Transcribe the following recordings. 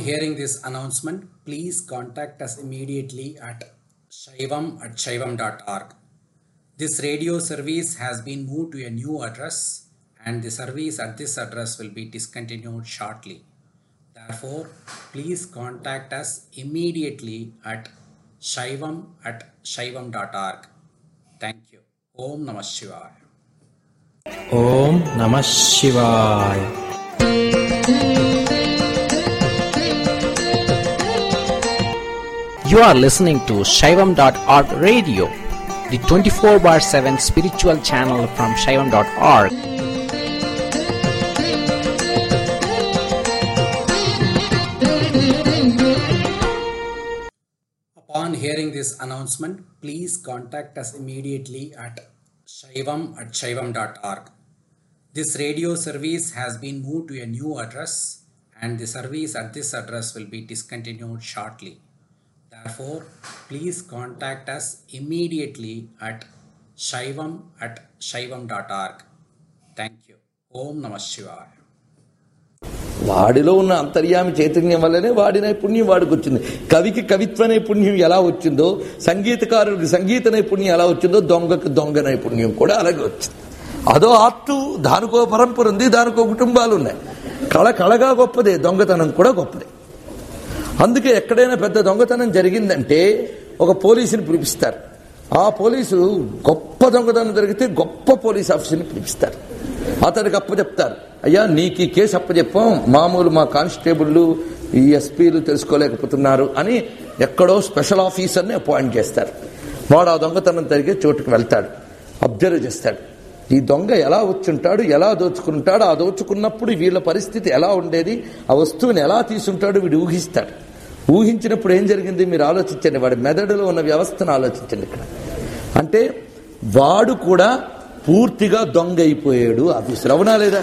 hearing this announcement, please contact us immediately at shaivam at shaivam.org. This radio service has been moved to a new address and the service at this address will be discontinued shortly. Therefore, please contact us immediately at shaivam at shaivam.org. Thank you. Om Namah Shivaya. ఓం నమ శివాయ You are listening to Shaivam.org radio, the 24 bar 7 spiritual channel from Shaivam.org. Upon hearing this announcement, please contact us immediately at shaivam at shaivam.org. This radio service has been moved to a new address and the service at this address will be discontinued shortly. Therefore, please contact us immediately at shaivam at shaivam.org. Thank you. Om Namah Shivaya. వాడిలో ఉన్న అంతర్యామి చైతన్యం వల్లనే వాడి నైపుణ్యం వాడికి వచ్చింది కవికి కవిత్వ నైపుణ్యం ఎలా వచ్చిందో సంగీతకారుడికి సంగీత నైపుణ్యం ఎలా వచ్చిందో దొంగకి దొంగ నైపుణ్యం కూడా అలాగే వచ్చింది అదో ఆర్టు దానికో పరంపర ఉంది దానికో కుటుంబాలు ఉన్నాయి కళ కళగా గొప్పదే దొంగతనం కూడా గొప్పదే అందుకే ఎక్కడైనా పెద్ద దొంగతనం జరిగిందంటే ఒక పోలీసుని పిలిపిస్తారు ఆ పోలీసు గొప్ప దొంగతనం జరిగితే గొప్ప పోలీస్ ఆఫీసర్ని పిలిపిస్తారు అతనికి అప్పచెప్తారు అయ్యా నీకు ఈ కేసు అప్పచెప్పాం మామూలు మా కానిస్టేబుళ్ళు ఈ ఎస్పీలు తెలుసుకోలేకపోతున్నారు అని ఎక్కడో స్పెషల్ ఆఫీసర్ని అపాయింట్ చేస్తారు వాడు ఆ దొంగతనం జరిగే చోటుకు వెళ్తాడు అబ్జర్వ్ చేస్తాడు ఈ దొంగ ఎలా వచ్చుంటాడు ఎలా దోచుకుంటాడు ఆ దోచుకున్నప్పుడు వీళ్ళ పరిస్థితి ఎలా ఉండేది ఆ వస్తువుని ఎలా తీసుంటాడు వీడు ఊహిస్తాడు ఊహించినప్పుడు ఏం జరిగింది మీరు ఆలోచించండి వాడి మెదడులో ఉన్న వ్యవస్థను ఆలోచించండి ఇక్కడ అంటే వాడు కూడా పూర్తిగా దొంగ అయిపోయాడు ఆఫీసర్ అవునా లేదా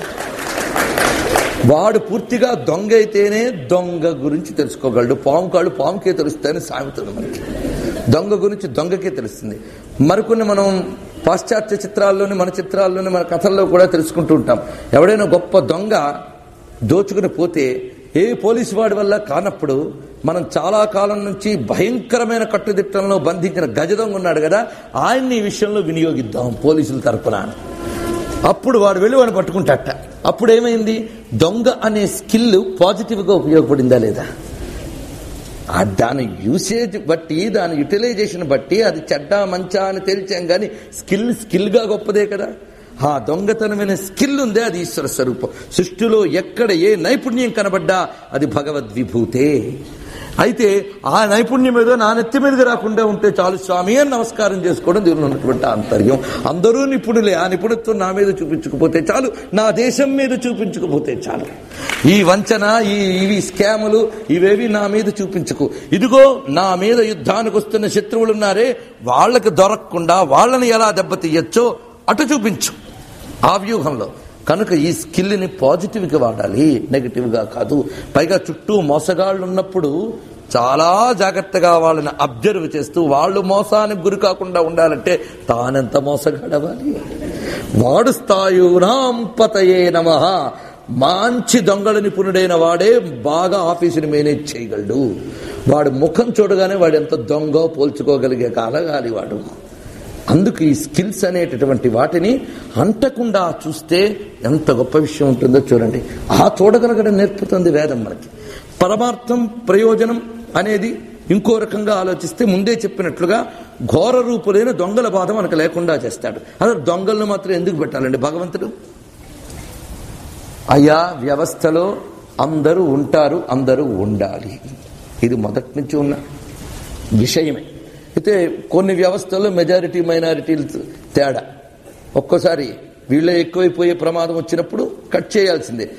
వాడు పూర్తిగా దొంగ అయితేనే దొంగ గురించి తెలుసుకోగలడు పాము కాళ్ళు పాముకే తెలుస్తాయని సామెత ఉంది మనకి దొంగ గురించి దొంగకే తెలుస్తుంది మరికొన్ని మనం పాశ్చాత్య చిత్రాల్లోని మన చిత్రాల్లోని మన కథల్లో కూడా తెలుసుకుంటూ ఉంటాం ఎవడైనా గొప్ప దొంగ దోచుకుని పోతే ఏ పోలీసు వాడి వల్ల కానప్పుడు మనం చాలా కాలం నుంచి భయంకరమైన కట్టుదిట్టంలో బంధించిన గజ దొంగ ఉన్నాడు కదా ఆయన్ని ఈ విషయంలో వినియోగిద్దాం పోలీసుల తరపున అని. అప్పుడు వాడు వెళ్ళి వాడిని పట్టుకుంటాట అప్పుడు ఏమైంది దొంగ అనే స్కిల్ పాజిటివ్గా ఉపయోగపడిందా లేదా ఆ దాని యూసేజ్ బట్టి దాని యూటిలైజేషన్ బట్టి అది చెడ్డ మంచా అని తేల్చాం కానీ స్కిల్ స్కిల్గా గొప్పదే కదా ఆ దొంగతనమైన స్కిల్ ఉందే అది ఈశ్వర స్వరూపం సృష్టిలో ఎక్కడ ఏ నైపుణ్యం కనబడ్డా అది భగవద్విభూతే అయితే ఆ నైపుణ్యం ఏదో నా నెత్తి మీదకి రాకుండా ఉంటే చాలు స్వామి అని నమస్కారం చేసుకోవడం దీనిలో ఉన్నటువంటి ఆంతర్యం అందరూ నిపుణులే ఆ నిపుణత్వం నా మీద చూపించకపోతే చాలు నా దేశం మీద చూపించకపోతే చాలు ఈ వంచన ఈ ఇవి స్కాములు ఇవేవి నా మీద చూపించకు ఇదిగో నా మీద యుద్ధానికి వస్తున్న శత్రువులు ఉన్నారే వాళ్ళకి దొరకకుండా వాళ్ళని ఎలా దెబ్బతీయచ్చో అటు చూపించు ఆ వ్యూహంలో కనుక ఈ స్కిల్ని పాజిటివ్గా వాడాలి నెగిటివ్గా కాదు పైగా చుట్టూ మోసగాళ్ళు ఉన్నప్పుడు చాలా జాగ్రత్తగా వాళ్ళని అబ్జర్వ్ చేస్తూ వాళ్ళు మోసానికి గురి కాకుండా ఉండాలంటే తానెంత మోసగాడవాలి వాడు స్థాయునాం పతయే నమ మంచి దొంగల నిపుణుడైన వాడే బాగా ఆఫీసుని మేనేజ్ చేయగలడు వాడు ముఖం చూడగానే వాడు ఎంత దొంగ పోల్చుకోగలిగే కాలగాలి వాడు అందుకు ఈ స్కిల్స్ అనేటటువంటి వాటిని అంటకుండా చూస్తే ఎంత గొప్ప విషయం ఉంటుందో చూడండి ఆ చూడగలగడం నేర్పుతుంది వేదం మనకి పరమార్థం ప్రయోజనం అనేది ఇంకో రకంగా ఆలోచిస్తే ముందే చెప్పినట్లుగా ఘోర రూపులైన దొంగల బాధ మనకు లేకుండా చేస్తాడు అసలు దొంగలను మాత్రం ఎందుకు పెట్టాలండి భగవంతుడు అయా వ్యవస్థలో అందరూ ఉంటారు అందరూ ఉండాలి ఇది మొదటి నుంచి ఉన్న విషయమే అయితే కొన్ని వ్యవస్థల్లో మెజారిటీ మైనారిటీలు తేడా ఒక్కోసారి వీళ్ళే ఎక్కువైపోయే ప్రమాదం వచ్చినప్పుడు కట్ చేయాల్సిందే